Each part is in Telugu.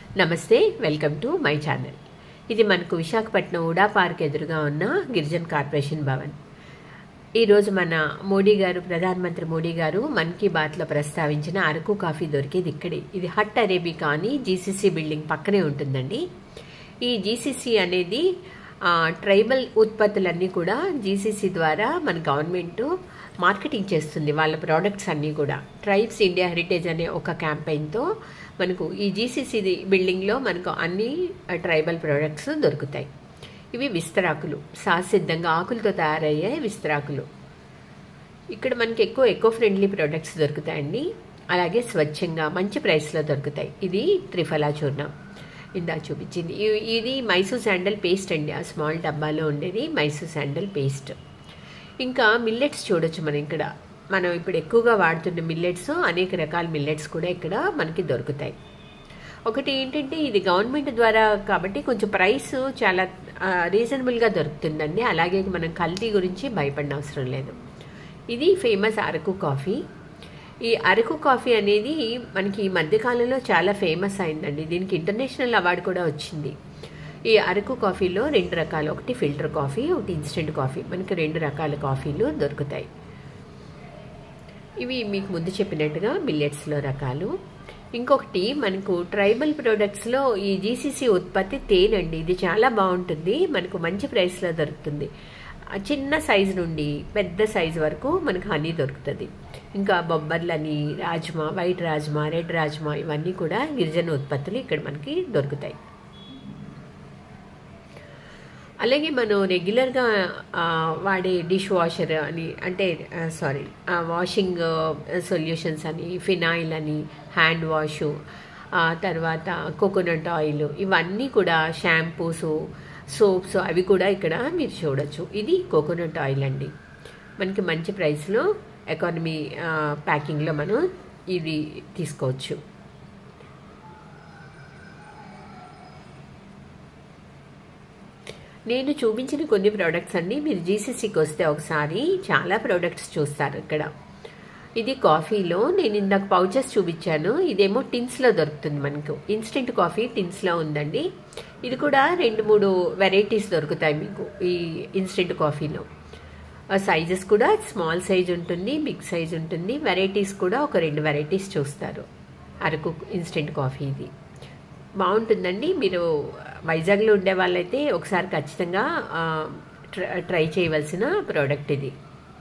నమస్తే వెల్కమ్ టు మై ఛానల్ ఇది మనకు విశాఖపట్నం ఉడా పార్క్ ఎదురుగా ఉన్న గిరిజన్ కార్పొరేషన్ భవన్ ఈరోజు మన మోడీ గారు ప్రధానమంత్రి మోడీ గారు మన్ కీ బాత్లో ప్రస్తావించిన అరకు కాఫీ దొరికేది ఇక్కడే ఇది హట్ అరేబికా అని జీసీసీ బిల్డింగ్ పక్కనే ఉంటుందండి ఈ జీసీసీ అనేది ఆ, ట్రైబల్ ఉత్పత్తులన్నీ కూడా జీసీసీ ద్వారా మన గవర్నమెంట్ మార్కెటింగ్ చేస్తుంది వాళ్ళ ప్రోడక్ట్స్ అన్నీ కూడా ట్రైబ్స్ ఇండియా హెరిటేజ్ అనే ఒక క్యాంపెయిన్తో మనకు ఈ జీసీసీ బిల్డింగ్లో మనకు అన్ని ట్రైబల్ ప్రోడక్ట్స్ దొరుకుతాయి ఇవి విస్తరాకులు సహసిద్ధంగా ఆకులతో తయారయ్యే విస్తరాకులు ఇక్కడ మనకి ఎక్కువ ఎకో ఫ్రెండ్లీ ప్రోడక్ట్స్ దొరుకుతాయండి అలాగే స్వచ్ఛంగా మంచి ప్రైస్లో దొరుకుతాయి ఇది త్రిఫలా చూర్ణం ఇందా చూపించింది ఇ- ఇది మైసూర్ శాండల్ పేస్ట్ అండి ఆ స్మాల్ డబ్బాలో ఉండేది మైసూర్ శాండల్ పేస్ట్ ఇంకా మిల్లెట్స్ చూడొచ్చు మనం ఇక్కడ మనం ఇప్పుడు ఎక్కువగా వాడుతున్న మిల్లెట్స్ అనేక రకాల మిల్లెట్స్ కూడా ఇక్కడ మనకి దొరుకుతాయి ఒకటి ఏంటంటే ఇది గవర్నమెంట్ ద్వారా కాబట్టి కొంచెం ప్రైస్ చాలా రీజనబుల్గా దొరుకుతుందండి అలాగే మనం కల్తీ గురించి భయపడిన అవసరం లేదు ఇది ఫేమస్ అరకు కాఫీ ఈ అరకు కాఫీ అనేది మనకి ఈ మధ్యకాలంలో చాలా ఫేమస్ అయిందండి దీనికి ఇంటర్నేషనల్ అవార్డు కూడా వచ్చింది ఈ అరకు కాఫీలో రెండు రకాలు ఒకటి ఫిల్టర్ కాఫీ ఒకటి ఇన్స్టెంట్ కాఫీ మనకి రెండు రకాల కాఫీలు దొరుకుతాయి ఇవి మీకు ముందు చెప్పినట్టుగా మిల్లెట్స్లో రకాలు ఇంకొకటి మనకు ట్రైబల్ ప్రోడక్ట్స్లో ఈ జీసీసీ ఉత్పత్తి తేనండి ఇది చాలా బాగుంటుంది మనకు మంచి ప్రైస్లో దొరుకుతుంది ఆ చిన్న సైజు నుండి పెద్ద సైజు వరకు మనకు హనీ దొరుకుతుంది ఇంకా బొబ్బర్లని రాజ్మా వైట్ రాజ్మా రెడ్ రాజ్మా ఇవన్నీ కూడా గిరిజన ఉత్పత్తులు ఇక్కడ మనకి దొరుకుతాయి అలాగే మనం రెగ్యులర్గా ఆ, వాడే డిష్ వాషర్ అని అంటే సారీ వాషింగ్ సొల్యూషన్స్ అని ఫినాయిల్ అని హ్యాండ్ వాషు ఆ తర్వాత కోకోనట్ ఆయిల్ ఇవన్నీ కూడా షాంపూస్ సోప్స్ అవి కూడా ఇక్కడ మీరు చూడొచ్చు ఇది కోకోనట్ ఆయిల్ అండి మనకి మంచి ప్రైస్లో ఎకానమీ ప్యాకింగ్లో మనం ఇది తీసుకోవచ్చు నేను చూపించిన కొన్ని ప్రోడక్ట్స్ అన్ని మీరు జీసీసీకి వస్తే ఒకసారి చాలా ప్రోడక్ట్స్ చూస్తారు ఇక్కడ ఇది కాఫీలో నేను ఇందాక పౌచెస్ చూపించాను ఇదేమో టిన్స్లో దొరుకుతుంది మనకు ఇన్స్టెంట్ కాఫీ టిన్స్లో ఉందండి ఇది కూడా రెండు మూడు వెరైటీస్ దొరుకుతాయి మీకు ఈ ఇన్స్టెంట్ కాఫీలో సైజెస్ కూడా స్మాల్ సైజ్ ఉంటుంది బిగ్ సైజ్ ఉంటుంది వెరైటీస్ కూడా ఒక రెండు వెరైటీస్ చూస్తారు అరకు ఇన్స్టెంట్ కాఫీ ఇది బాగుంటుందండి మీరు వైజాగ్లో ఉండే వాళ్ళైతే ఒకసారి ఖచ్చితంగా ఆ, ట్ర- ట్రై చేయవలసిన ప్రోడక్ట్ ఇది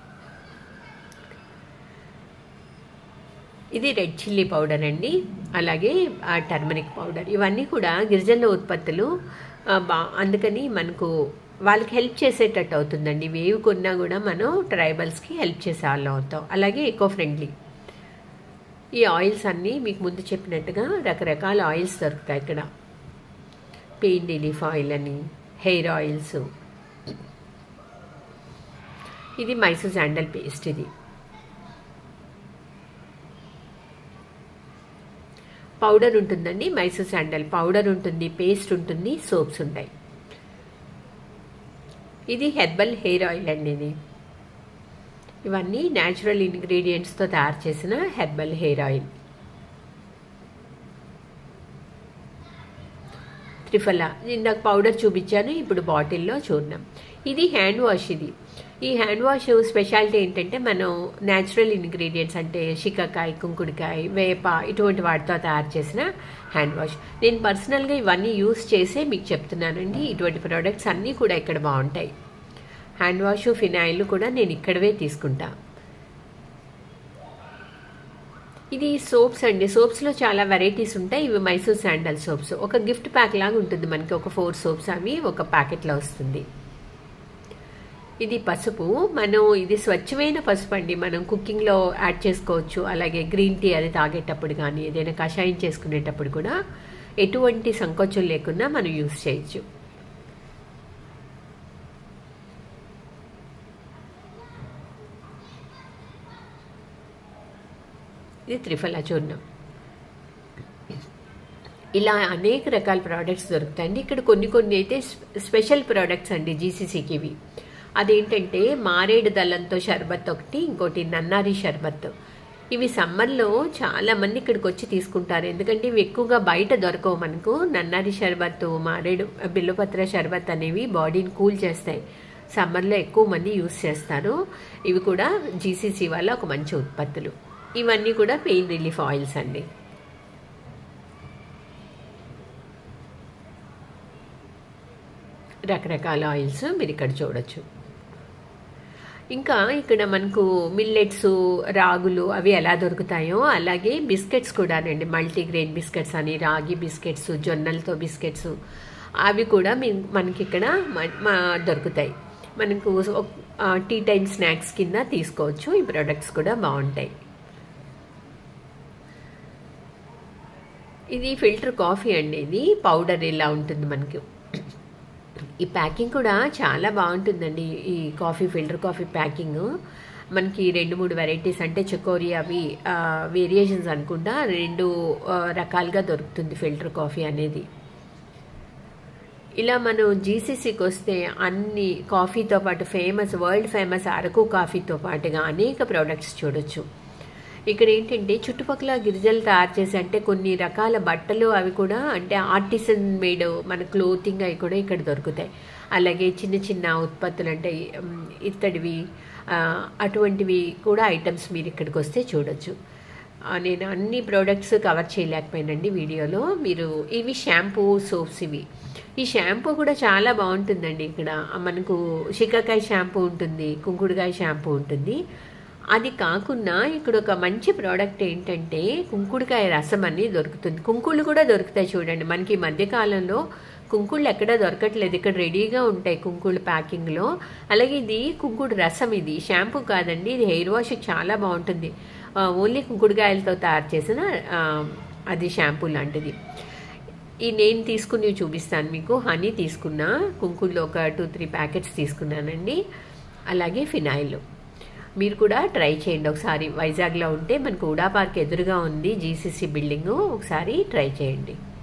ఇది రెడ్ చిల్లీ పౌడర్ అండి అలాగే ఆ టర్మరిక్ పౌడర్ ఇవన్నీ కూడా గిరిజనుల ఉత్పత్తులు ఆ, బా అందుకని మనకు వాళ్ళకి హెల్ప్ చేసేటట్టు అవుతుందండి ఇవి ఏవి కొన్నా కూడా మనం ట్రైబల్స్కి హెల్ప్ చేసే వాళ్ళం అవుతాం అలాగే ఎకో ఫ్రెండ్లీ ఈ ఆయిల్స్ అన్నీ మీకు ముందు చెప్పినట్టుగా రకరకాల ఆయిల్స్ దొరుకుతాయి ఇక్కడ పెయిన్ రిలీఫ్ ఆయిల్ అని హెయిర్ ఆయిల్స్ ఇది మైసూర్ శాండల్ పేస్ట్ ఇది పౌడర్ ఉంటుందండి మైసూర్ శాండల్ పౌడర్ ఉంటుంది పేస్ట్ ఉంటుంది సోప్స్ ఉంటాయి ఇది హెర్బల్ హెయిర్ ఆయిల్ అండి ఇది ఇవన్నీ న్యాచురల్ ఇంగ్రీడియంట్స్తో తయారు చేసిన హెర్బల్ హెయిర్ ఆయిల్ త్రిఫలా ఇందాక పౌడర్ చూపించాను ఇప్పుడు బాటిల్లో చూర్ణం ఇది హ్యాండ్ వాష్ ఇది ఈ హ్యాండ్ వాష్ స్పెషాలిటీ ఏంటంటే మనం న్యాచురల్ ఇంగ్రీడియంట్స్ అంటే షికాకాయ కుంకుడికాయ వేప ఇటువంటి వాటితో తయారు చేసిన హ్యాండ్ వాష్ నేను పర్సనల్గా ఇవన్నీ యూస్ చేసే మీకు చెప్తున్నానండి ఇటువంటి ప్రోడక్ట్స్ అన్నీ కూడా ఇక్కడ బాగుంటాయి హ్యాండ్ వాష్ ఫినాయిల్ కూడా నేను ఇక్కడవే తీసుకుంటా ఇది సోప్స్ అండి సోప్స్లో చాలా వెరైటీస్ ఉంటాయి ఇవి మైసూర్ శాండల్ సోప్స్ ఒక గిఫ్ట్ ప్యాక్ లాగా ఉంటుంది మనకి ఒక ఫోర్ సోప్స్ అవి ఒక ప్యాకెట్లో వస్తుంది ఇది పసుపు మనం ఇది స్వచ్ఛమైన పసుపు అండి మనం కుకింగ్లో యాడ్ చేసుకోవచ్చు అలాగే గ్రీన్ టీ అది తాగేటప్పుడు కానీ ఏదైనా కషాయం చేసుకునేటప్పుడు కూడా ఎటువంటి సంకోచం లేకుండా మనం యూస్ చేయొచ్చు ఇది త్రిఫలా చూర్ణం ఇలా అనేక రకాల ప్రోడక్ట్స్ దొరుకుతాయండి ఇక్కడ కొన్ని కొన్ని అయితే స్పె- స్పెషల్ ప్రోడక్ట్స్ అండి జీసీసీకి ఇవి అదేంటంటే మారేడు దళంతో షర్బత్ ఒకటి ఇంకోటి నన్నారి షర్బత్ ఇవి సమ్మర్లో చాలా మంది ఇక్కడికి వచ్చి తీసుకుంటారు ఎందుకంటే ఇవి ఎక్కువగా బయట దొరకవు మనకు నన్నారి షర్బత్ మారేడు బిల్లుపత్ర షర్బత్ అనేవి బాడీని కూల్ చేస్తాయి సమ్మర్లో ఎక్కువ మంది యూస్ చేస్తారు ఇవి కూడా జీసీసీ వల్ల ఒక మంచి ఉత్పత్తులు ఇవన్నీ కూడా పెయిన్ రిలీఫ్ ఆయిల్స్ అండి రకరకాల ఆయిల్స్ మీరు ఇక్కడ చూడొచ్చు ఇంకా ఇక్కడ మనకు మిల్లెట్స్ రాగులు అవి ఎలా దొరుకుతాయో అలాగే బిస్కెట్స్ కూడానండి మల్టీగ్రెయిన్ బిస్కెట్స్ అని రాగి బిస్కెట్స్ జొన్నలతో బిస్కెట్స్ అవి కూడా మీ మనకి ఇక్కడ దొరుకుతాయి మనకు టీ టైం స్నాక్స్ కింద తీసుకోవచ్చు ఈ ప్రొడక్ట్స్ కూడా బాగుంటాయి ఇది ఫిల్టర్ కాఫీ అండి ఇది పౌడర్ ఇలా ఉంటుంది మనకి ఈ ప్యాకింగ్ కూడా చాలా బాగుంటుందండి ఈ కాఫీ ఫిల్టర్ కాఫీ ప్యాకింగ్ మనకి రెండు మూడు వెరైటీస్ అంటే చకోరి అవి వేరియేషన్స్ అనుకుంటా రెండు రకాలుగా దొరుకుతుంది ఫిల్టర్ కాఫీ అనేది ఇలా మనం జీసీసీకి వస్తే అన్ని కాఫీతో పాటు ఫేమస్ వరల్డ్ ఫేమస్ అరకు కాఫీతో పాటుగా అనేక ప్రోడక్ట్స్ చూడొచ్చు ఇక్కడ ఏంటంటే చుట్టుపక్కల గిరిజలు తయారు చేసి అంటే కొన్ని రకాల బట్టలు అవి కూడా అంటే ఆర్టిసన్ మేడ్ మన క్లోతింగ్ అవి కూడా ఇక్కడ దొరుకుతాయి అలాగే చిన్న చిన్న ఉత్పత్తులు అంటే ఇత్తడివి అటువంటివి కూడా ఐటమ్స్ మీరు ఇక్కడికి వస్తే చూడొచ్చు నేను అన్ని ప్రోడక్ట్స్ కవర్ చేయలేకపోయానండి వీడియోలో మీరు ఇవి షాంపూ సోప్స్ ఇవి ఈ షాంపూ కూడా చాలా బాగుంటుందండి ఇక్కడ మనకు షికాకాయ షాంపూ ఉంటుంది కుంకుడుకాయ షాంపూ ఉంటుంది అది కాకుండా ఇక్కడ ఒక మంచి ప్రోడక్ట్ ఏంటంటే కుంకుడుకాయ రసం అని దొరుకుతుంది కుంకుళ్ళు కూడా దొరుకుతాయి చూడండి మనకి ఈ మధ్యకాలంలో కుంకుళ్ళు ఎక్కడ దొరకట్లేదు ఇక్కడ రెడీగా ఉంటాయి కుంకుళ్ళు ప్యాకింగ్లో అలాగే ఇది కుంకుడు రసం ఇది షాంపూ కాదండి ఇది హెయిర్ వాష్ చాలా బాగుంటుంది ఓన్లీ కుంకుడుకాయలతో తయారు చేసిన అది షాంపూ లాంటిది ఈ నేను తీసుకుని చూపిస్తాను మీకు హనీ తీసుకున్నా కుంకుడులో ఒక టూ త్రీ ప్యాకెట్స్ తీసుకున్నానండి అలాగే ఫినాయిల్ మీరు కూడా ట్రై చేయండి ఒకసారి వైజాగ్లో ఉంటే మనకు ఉడా పార్క్ ఎదురుగా ఉంది జీసీసీ బిల్డింగ్ ఒకసారి ట్రై చేయండి